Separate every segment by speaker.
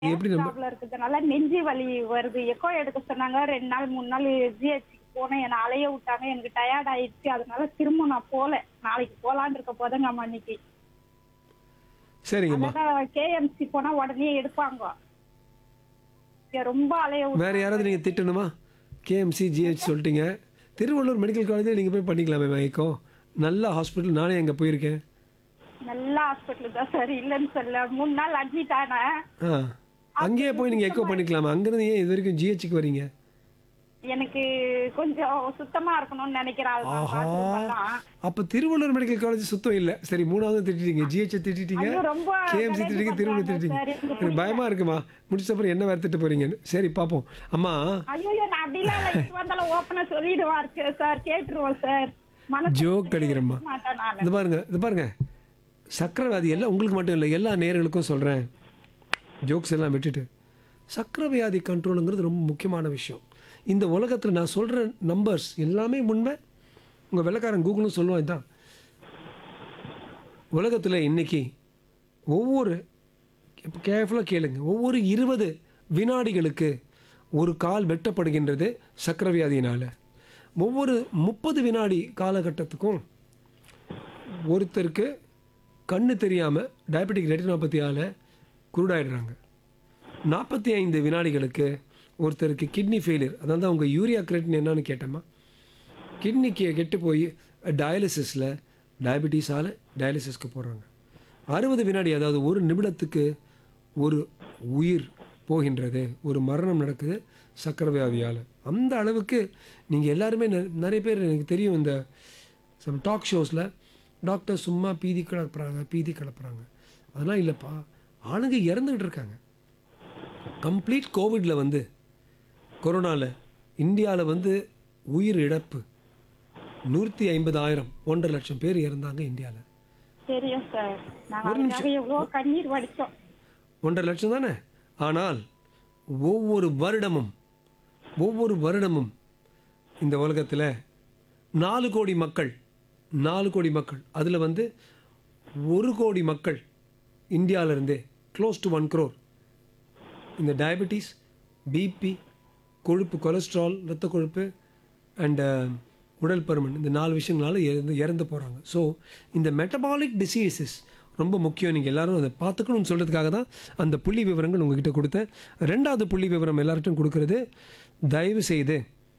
Speaker 1: எப்படி நம்ம
Speaker 2: ப்ராப்ளம் இருக்கிறதுனால நெஞ்சு வலி வருது எக்கோ எடுக்க சொன்னாங்க ரெண்டு நாள் மூணு நாள் ஜிஹெச்சுக்கு போனேன் என்னை அலைய விட்டாங்க எனக்கு டயர்ட் ஆயிடுச்சு அதனால திரும்ப நான் போல நாளைக்கு போலான்னு இருக்க போதுங்க அம்மா இன்னைக்கு
Speaker 1: சரிங்கம்மா
Speaker 2: அதான் கேஎம்சி போனா உடனே எடுப்பாங்க இங்க ரொம்ப அலைய விட்டு
Speaker 1: வேற யாராவது நீங்க திட்டணுமா கேஎம்சி ஜிஹெச் சொல்லிட்டீங்க திருவள்ளூர் மெடிக்கல் காலேஜில் நீங்க போய் பண்ணிக்கலாமே மயக்கம் நல்ல ஹாஸ்பிட்டல் நானே அங்கே போயிருக்கேன்
Speaker 2: நல்ல ஹாஸ்பிட்டல் தான் சார் இல்லைன்னு சொல்ல மூணு நாள் அட்மிட் ஆனேன்
Speaker 1: ஆ அங்கேயே போய் நீங்கள் எக்கோ பண்ணிக்கலாமா அங்கேருந்து ஏன் இது வரைக்கும் ஜிஹெச்சுக்கு வரீங்க
Speaker 2: எனக்கு கொஞ்சம் சுத்தமா இருக்கணும்னு நினைக்கிறேன் அதுதான்
Speaker 1: ஆஹா
Speaker 2: bathroom எல்லாம்.
Speaker 1: அப்போ திருவள்ளூர் மெடிக்கல் காலேஜ் சுத்தம் இல்லை சரி மூணாவது திட்டிட்டீங்க ஜிஹெச் திட்டிட்டீங்க
Speaker 2: ஐயோ, ரொம்ப
Speaker 1: கேஎம்சி திட்டிட்டீங்க திருவள்ளூர்
Speaker 2: பண்றாங்க
Speaker 1: திட்டிட்டீங்க
Speaker 2: சார், எனக்கு
Speaker 1: எனக்கு பயமா இருக்குமா முடிச்ச அப்புறம் என்ன வேறு திட்டு போறீங்கன்னு சரி பார்ப்போம் அம்மா
Speaker 2: ஐயோ நான் அப்படிலாம் இல்லை இது வந்தாலும் ஓப்பனா சொல்லிடுவார் சார் கேட்டுருவோம் சார் மனசு
Speaker 1: ஜோக் அடிக்கிறேம்மா
Speaker 2: மாட்டேன் நான்
Speaker 1: இது பாருங்க இது பாருங்க சக்கரை வியாதி எல்லாம் உங்களுக்கு மட்டும் இல்லை எல்லா நேர்களுக்கும் சொல்கிறேன் ஜோக்ஸ் எல்லாம் விட்டுட்டு சக்கரை வியாதி கண்ட்ரோலுங்கிறது ரொம்ப முக்கியமான விஷயம் இந்த உலகத்தில் நான் சொல்கிற நம்பர்ஸ் எல்லாமே உண்மை உங்கள் வெள்ளக்காரன் கூகுளும் சொல்லுவான் இதான் உலகத்தில் இன்னைக்கு ஒவ்வொரு இப்போ கேர்ஃபுல்லாக கேளுங்க ஒவ்வொரு இருபது வினாடிகளுக்கு ஒரு கால் வெட்டப்படுகின்றது சக்கரை வியாதியினால் ஒவ்வொரு முப்பது வினாடி காலகட்டத்துக்கும் ஒருத்தருக்கு கண்ணு தெரியாமல் டயபெட்டிக் ரெட்டினோபதியால் குருடாயிடுறாங்க நாற்பத்தி ஐந்து வினாடிகளுக்கு ஒருத்தருக்கு கிட்னி ஃபெயிலியர் அதாவது அவங்க யூரியா கிரெட்டின் என்னன்னு கேட்டோமா கிட்னிக்கு கெட்டு போய் டயாலிசிஸில் டயபெட்டிஸால் டயாலிசிஸ்க்கு போகிறாங்க அறுபது வினாடி அதாவது ஒரு நிமிடத்துக்கு ஒரு உயிர் போகின்றது ஒரு மரணம் நடக்குது சக்கரை வியாதியால் அந்த அளவுக்கு நீங்கள் எல்லாருமே நெ- நிறைய பேர் எனக்கு தெரியும் இந்த சம் டாக் ஷோஸில் டாக்டர் சும்மா பீதி கிளப்புறாங்க பீதி கிளப்புறாங்க அதெல்லாம் இல்லைப்பா ஆளுங்க இறந்துக்கிட்டு இருக்காங்க கம்ப்ளீட் கோவிடில் வந்து கொரோனாவில் இந்தியாவில் வந்து உயிர் இழப்பு நூற்றி ஐம்பதாயிரம் ஒன்றரை லட்சம் பேர் இறந்தாங்க இந்தியாவில்
Speaker 2: தெரியும் சார் நாங்க அதுக்காக எவ்வளவு கண்ணீர் வடிச்சோம்
Speaker 1: ஒன்றரை லட்சம் தானே ஆனால் ஒவ்வொரு வருடமும் ஒவ்வொரு வருடமும் இந்த உலகத்தில் நாலு கோடி மக்கள் நாலு கோடி மக்கள் அதில் வந்து ஒரு கோடி மக்கள் இந்தியாவிலேருந்தே க்ளோஸ் டு ஒன் crore இந்த டயபெட்டிஸ் பிபி கொழுப்பு கொலஸ்ட்ரால் இரத்த கொழுப்பு அண்ட் உடல் பருமன் இந்த நாலு விஷயங்களால இறந்து இறந்து போகிறாங்க ஸோ இந்த மெட்டபாலிக் டிசீசஸ் ரொம்ப முக்கியம் நீங்கள் எல்லாரும் அதை பார்த்துக்கணும்னு சொல்கிறதுக்காக தான் அந்த புள்ளி விவரங்கள் உங்ககிட்ட கொடுத்தேன் ரெண்டாவது புள்ளி விவரம் எல்லார்ட்டும் கொடுக்கறது தயவு செய்து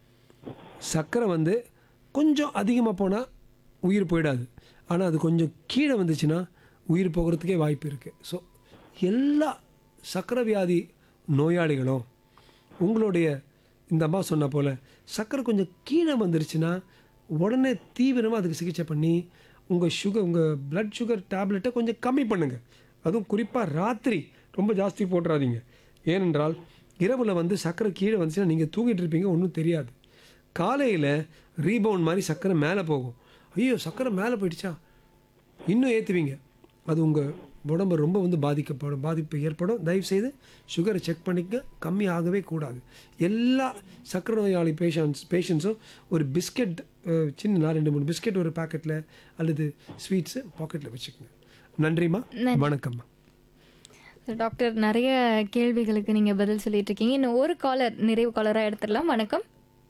Speaker 1: சர்க்கரை வந்து கொஞ்சம் அதிகமாக போனால் உயிர் போயிடாது ஆனால் அது கொஞ்சம் கீழே வந்துச்சுன்னா உயிர் போகிறதுக்கே வாய்ப்பு இருக்குது ஸோ எல்லா சக்கரை வியாதி நோயாளிகளும் உங்களுடைய இந்த அம்மா சொன்ன போல் சக்கரை கொஞ்சம் கீழே வந்துருச்சுன்னா உடனே தீவிரமாக அதுக்கு சிகிச்சை பண்ணி உங்கள் சுகர் உங்கள் பிளட் சுகர் டேப்லெட்டை கொஞ்சம் கம்மி பண்ணுங்கள் அதுவும் குறிப்பாக ராத்திரி ரொம்ப ஜாஸ்தி போட்டுறாதீங்க ஏனென்றால் இரவில் வந்து சக்கரை கீழே வந்துச்சுன்னா நீங்கள் தூங்கிட்டு இருப்பீங்க ஒன்றும் தெரியாது காலையில் ரீபவுண்ட் மாதிரி சக்கரை மேலே போகும் ஐயோ சக்கரை மேலே போயிடுச்சா இன்னும் ஏற்றுவீங்க அது உங்கள் உடம்பு ரொம்ப வந்து பாதிக்கப்படும் பாதிப்பு ஏற்படும் தயவுசெய்து சுகரை செக் பண்ணிக்க கம்மி ஆகவே கூடாது எல்லா சக்கரை நோயாளி பேஷண்ட்ஸ் பேஷண்ட்ஸும் ஒரு பிஸ்கெட் அஹ், சின்ன நான் ரெண்டு மூணு பிஸ்கெட் ஒரு பாக்கெட்டில் அல்லது ஸ்வீட்ஸு பாக்கெட்டில் வச்சுக்கோங்க நன்றிம்மா வணக்கம்மா
Speaker 3: டாக்டர் நிறைய கேள்விகளுக்கு நீங்கள் பதில் சொல்லிட்டு இருக்கீங்க இன்னும் ஒரு காலர் நிறைவு காலராக எடுத்துடலாம் வணக்கம்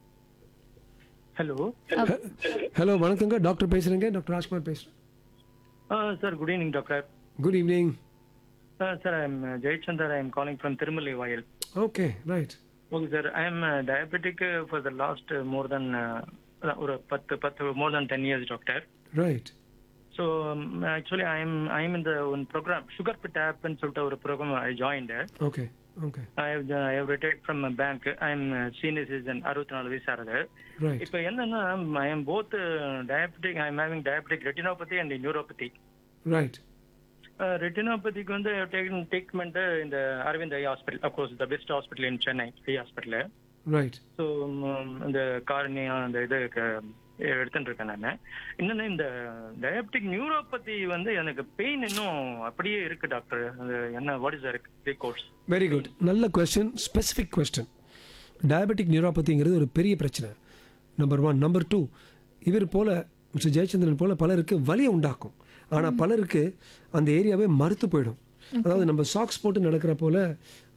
Speaker 4: ஹலோ
Speaker 1: ஹலோ வணக்கங்க டாக்டர் பேசுகிறேங்க டாக்டர் ராஜ்குமார் பேசுகிறேன்
Speaker 4: sir good evening doctor
Speaker 1: good evening
Speaker 4: sir I am Jayachandar I am calling from Thirumalai வாயில்
Speaker 1: okay right
Speaker 4: okay sir I am diabetic for the last more than ஒரு பத்து பத்து more than ten years doctor
Speaker 1: right
Speaker 4: so actually I am I am இந்த one programme sugar fit ஆப்னு சொல்லிட்டு ஒரு programme I joined
Speaker 1: okay okay
Speaker 4: I have I have retired from bank I am senior citizen அறுபத்தி நாலு வயசு ஆகுது
Speaker 1: right
Speaker 4: இப்போ என்னன்னா I am both diabetic I am having diabetic retinopathy and neuropathy
Speaker 1: right
Speaker 4: ரெட்டினோபதிக்கு வந்து ட்ரீட்மெண்ட் இந்த Aravind eye hospital of course the best hospital in Chennai eye hospital
Speaker 1: right
Speaker 4: so இந்த காரணியா அந்த இது க- எடுத்துட்டு இருக்கேன் நான் இன்னொன்னு இந்த டயபெட்டிக் நியூரோபதி வந்து எனக்கு பெயின் இன்னும் அப்படியே இருக்கு டாக்டர் அது என்ன what is the course
Speaker 1: very good நல்ல கொஸ்டின் ஸ்பெசிஃபிக் கொஸ்டின் டயபெட்டிக் நியூரோபதிங்கிறது ஒரு பெரிய பிரச்சனை நம்பர் ஒன் நம்பர் டூ இவர் போல மிஸ்டர் ஜெயச்சந்திரன் போல பலருக்கு வலியை உண்டாக்கும் ஆனால் பலருக்கு அந்த ஏரியாவே மறுத்து போயிடும் அதாவது நம்ம சாக்ஸ் போட்டு நடக்கிற போல